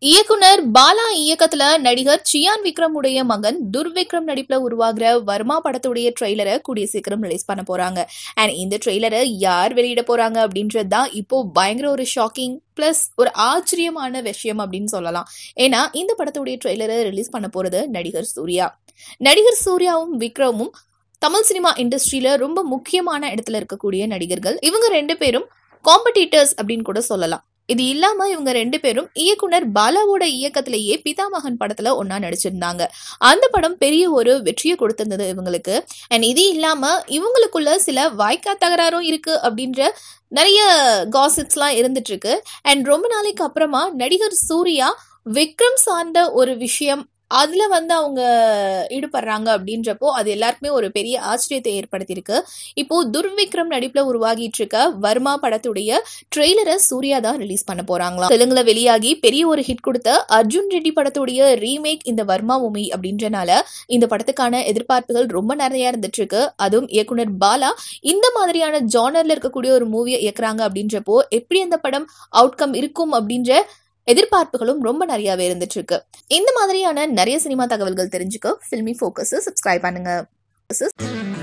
இயக்குனர் பாலா இயக்கத்துல நடிகர் சியான் விக்ரம் உடைய மகன் துர்விக்ரம் நடிப்புல உருவாகிற வர்மா படத்துடைய ட்ரெய்லரை கூடிய சீக்கிரம் ரிலீஸ் பண்ண போறாங்க அண்ட் இந்த ட்ரெய்லரை யார் வெளியிட போறாங்க அப்படின்றது தான் இப்போ பயங்கர ஒரு ஷாக்கிங் பிளஸ் ஒரு ஆச்சரியமான விஷயம் அப்படின்னு சொல்லலாம் ஏன்னா இந்த படத்துடைய ட்ரெய்லரை ரிலீஸ் பண்ண போறது நடிகர் சூர்யா நடிகர் சூர்யாவும் விக்ரமும் தமிழ் சினிமா இண்டஸ்ட்ரியில ரொம்ப முக்கியமான இடத்துல இருக்கக்கூடிய நடிகர்கள் இவங்க ரெண்டு பேரும் காம்படிட்டர்ஸ் அப்படின்னு கூட சொல்லலாம் இது இல்லாம இவங்க ரெண்டு பேரும் இயக்குனர் பாலாவோட இயக்கத்திலேயே பிதாமகன் படத்துல ஒன்னா நடிச்சிருந்தாங்க அந்த படம் பெரிய ஒரு வெற்றியை கொடுத்திருந்தது இவங்களுக்கு அண்ட் இது இல்லாம இவங்களுக்குள்ள சில வாய்க்கா தகராறும் இருக்கு அப்படின்ற நிறைய காசிப்ஸ்லாம் இருந்துட்டு இருக்கு அண்ட் ரொம்ப நாளைக்கு அப்புறமா நடிகர் சூர்யா விக்ரம் சார்ந்த ஒரு விஷயம் அதுல வந்து அவங்க ஈடுபடுறாங்க அப்படின்றப்போ அது எல்லாருக்குமே ஒரு பெரிய ஆச்சரியத்தை ஏற்படுத்தியிருக்கு இப்போ துர்விக்ரம் நடிப்புல உருவாகிட்டு இருக்க வர்மா படத்துடைய ட்ரெய்லரை சூர்யா தான் ரிலீஸ் பண்ண போறாங்களாம் தெலுங்குல வெளியாகி பெரிய ஒரு ஹிட் கொடுத்த அர்ஜுன் ரெட்டி படத்துடைய ரீமேக் இந்த வர்மா மூவி அப்படின்றனால இந்த படத்துக்கான எதிர்பார்ப்புகள் ரொம்ப நிறைய இருந்துட்டு இருக்கு அதுவும் இயக்குனர் பாலா இந்த மாதிரியான ஜானர்ல இருக்கக்கூடிய ஒரு மூவியை இயக்குறாங்க அப்படின்றப்போ எப்படி அந்த படம் அவுட்கம் இருக்கும் அப்படின்ற எதிர்பார்ப்புகளும் ரொம்ப நிறையவே இருந்துட்டு இருக்கு இந்த மாதிரியான நிறைய சினிமா தகவல்கள் தெரிஞ்சுக்க ஃபில்மி ஃபோக்கஸ் சப்ஸ்கிரைப் பண்ணுங்க